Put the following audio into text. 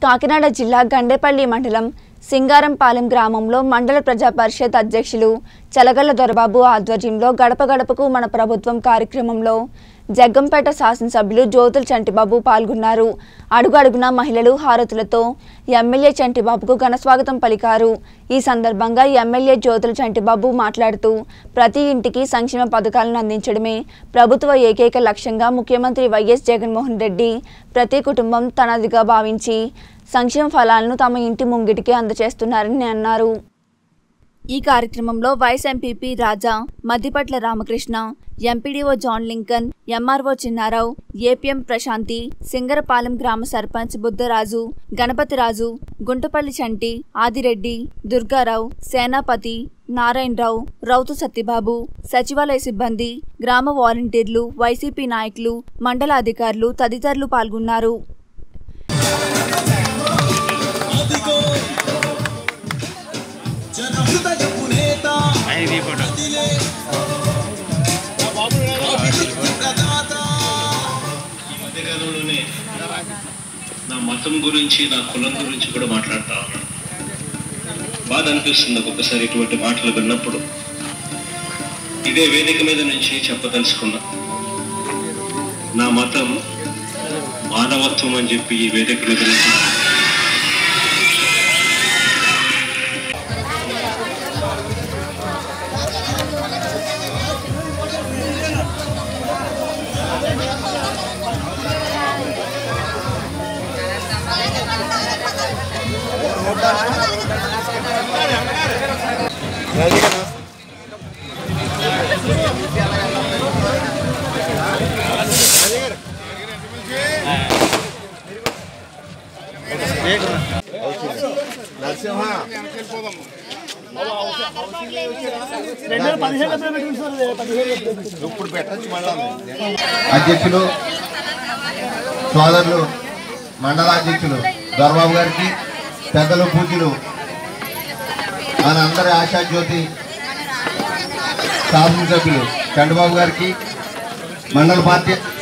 కాకినాడ జిల్లా గండేపల్లి మండలం సింగారంపాలెం గ్రామంలో మండల ప్రజా పరిషత్ అధ్యక్షులు చలగల్ల దొరబాబు ఆధ్వర్యంలో గడప గడపకు మన ప్రభుత్వం కార్యక్రమంలో జగ్గంపేట శాసనసభ్యులు జ్యోతుల చంటిబాబు పాల్గొన్నారు అడుగడుగున మహిళలు హారతులతో ఎమ్మెల్యే చంటిబాబుకు ఘనస్వాగతం పలికారు ఈ సందర్భంగా ఎమ్మెల్యే జ్యోతుల చంటిబాబు మాట్లాడుతూ ప్రతి ఇంటికి సంక్షేమ పథకాలను అందించడమే ప్రభుత్వ ఏకైక లక్ష్యంగా ముఖ్యమంత్రి వైఎస్ జగన్మోహన్ రెడ్డి ప్రతి కుటుంబం తనదిగా భావించి సంక్షేమ ఫలాలను తమ ఇంటి ముంగిటికి అందజేస్తున్నారని అన్నారు ఈ కార్యక్రమంలో vice MPP Raja Maddipatla Ramakrishna MPDO John Lincoln MRO Chinnarao APM Prashanthi Singarapalem గ్రామ సర్పంచ్ బుద్ధరాజు గణపతిరాజు గుంటపల్లి చంటి ఆదిరెడ్డి దుర్గారావు సేనాపతి నారాయణరావు రౌతు సత్యబాబు సచివాలయ సిబ్బంది గ్రామ వాలంటీర్లు వైసీపీ నాయకులు మండల అధికారులు తదితరులు పాల్గొన్నారు హృదయపు నేత ప్రదాత ఈ మధ్యకాలంలోనే నా మతం గురించి నా కులం గురించి కూడా మాట్లాడుతా ఉన్నాను బాధ అనిపిస్తుంది ఒక్కొక్కసారి ఇటువంటి మాటలు విన్నప్పుడు ఇదే వేదిక మీద నుంచి చెప్పదలుచుకున్నా నా మతం మానవత్వం అని చెప్పి ఈ వేదిక మీద నుంచి అధ్యక్షులు సోదరులు మండలాధ్యక్షులు దొరబాబు గారికి పెద్దలు పూజలు మన అందరి ఆశాజ్యోతి శాసనసభ్యులు చంద్రబాబు గారికి మండల పార్టీ